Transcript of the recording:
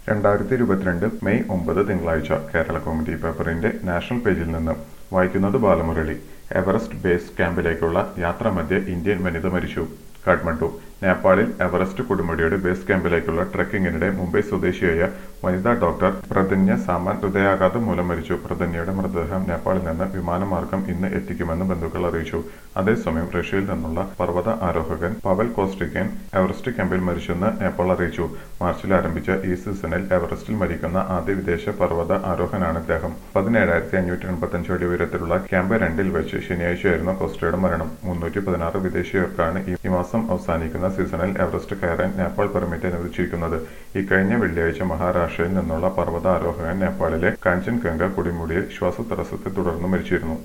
രണ്ടായിരത്തി ഇരുപത്തിരണ്ട് മെയ് ഒമ്പത് തിങ്കളാഴ്ച കേരള കൗമുദി പേപ്പറിന്റെ നാഷണൽ പേജിൽ നിന്ന് വായിക്കുന്നത് ബാലമുരളി എവറസ്റ്റ് ബേസ് ക്യാമ്പിലേക്കുള്ള യാത്രാമധ്യേ ഇന്ത്യൻ വനിത മരിച്ചു കാഠ്മണ്ഡു നേപ്പാളിൽ എവറസ്റ്റ് കൊടുമുടിയുടെ ബേസ് ക്യാമ്പിലേക്കുള്ള ട്രെക്കിങ്ങിനിടെ മുംബൈ സ്വദേശിയായ വനിതാ ഡോക്ടർ പ്രധന്യ സാമാൻ ഹൃദയാഘാതം മൂലം മരിച്ചു പ്രധന്യയുടെ മൃതദേഹം നേപ്പാളിൽ നിന്ന് വിമാനമാർഗം ഇന്ന് എത്തിക്കുമെന്ന് ബന്ധുക്കൾ അറിയിച്ചു അതേസമയം റഷ്യയിൽ നിന്നുള്ള പർവ്വത ആരോഹകൻ പവൽ കോസ്ട്രിക്കൻ എവറസ്റ്റ് ക്യാമ്പിൽ മരിച്ചെന്ന് നേപ്പാൾ അറിയിച്ചു മാർച്ചിൽ ആരംഭിച്ച ഈ സീസണിൽ എവറസ്റ്റിൽ മരിക്കുന്ന ആദ്യ വിദേശ പർവ്വത ആരോഹനാണ് ഇദ്ദേഹം പതിനേഴായിരത്തി അഞ്ഞൂറ്റി എൺപത്തഞ്ച് അടി ഉയരത്തിലുള്ള ക്യാമ്പ് രണ്ടിൽ വെച്ച് ശനിയാഴ്ചയായിരുന്നു കോസ്ട്രയുടെ മരണം മുന്നൂറ്റി പതിനാറ് വിദേശീയർക്കാണ് ഈ മാസം അവസാനിക്കുന്ന സീസണിൽ എവറസ്റ്റ് കയറാൻ നേപ്പാൾ പെർമിറ്റ് അനുവദിച്ചിരിക്കുന്നത് ഇക്കഴിഞ്ഞ വെള്ളിയാഴ്ച മഹാരാഷ്ട്രയിൽ നിന്നുള്ള പർവ്വത ആരോഹകൻ നേപ്പാളിലെ കാഞ്ചൻഗംഗ കൊടുമുടിയിൽ ശ്വാസതടസ്സത്തെ തുടർന്ന് മരിച്ചിരുന്നു